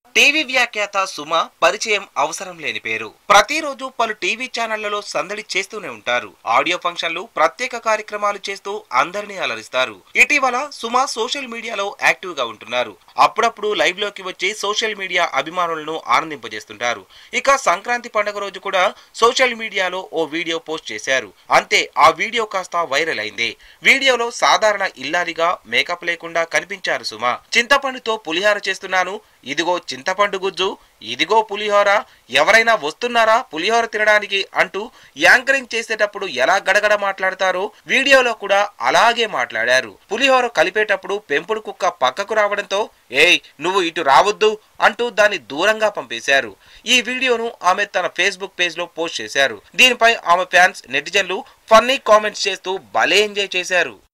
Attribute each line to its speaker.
Speaker 1: TV వ్యాఖ్యాత సుమ పరిచయం అవసరం లేని పేరు ప్రతిరోజు పలు టీవీ ఛానళ్లలో సందడి చేస్తూనే ఉంటారు ఆడియో ఫంక్షన్లు ప్రత్యేక కార్యక్రమాలు చేస్తూ అందరినీ అలరిస్తారు ఇటీవల సుమ సోషల్ మీడియాలో యాక్టివ్ గా ఉంటున్నారు అప్పుడప్పుడు లైవ్ లోకి వచ్చి సోషల్ మీడియా అభిమానులను ఆనందింపజేస్తుంటారు ఇక సంక్రాంతి పండుగ రోజు కూడా సోషల్ మీడియాలో ఓ వీడియో పోస్ట్ చేశారు అంతే ఆ వీడియో కాస్త వైరల్ అయింది వీడియోలో సాధారణ ఇల్లాలిగా మేకప్ లేకుండా కనిపించారు సుమ చింతపండుతో పులిహార చేస్తున్నాను ఇదిగో చింతపండు గుజ్జు ఇదిగో పులిహోర ఎవరైనా వస్తున్నారా పులిహోర తినడానికి అంటూ యాంకరింగ్ చేసేటప్పుడు ఎలా గడగడ మాట్లాడతారో వీడియోలో కూడా అలాగే మాట్లాడారు పులిహోర కలిపేటప్పుడు పెంపుడు కుక్క పక్కకు రావడంతో ఏయ్ నువ్వు ఇటు రావద్దు అంటూ దాన్ని దూరంగా పంపేశారు ఈ వీడియోను ఆమె తన ఫేస్బుక్ పేజ్ లో పోస్ట్ చేశారు దీనిపై ఆమె ఫ్యాన్స్ నెటిజన్లు ఫన్నీ కామెంట్స్ చేస్తూ భలే ఎంజాయ్ చేశారు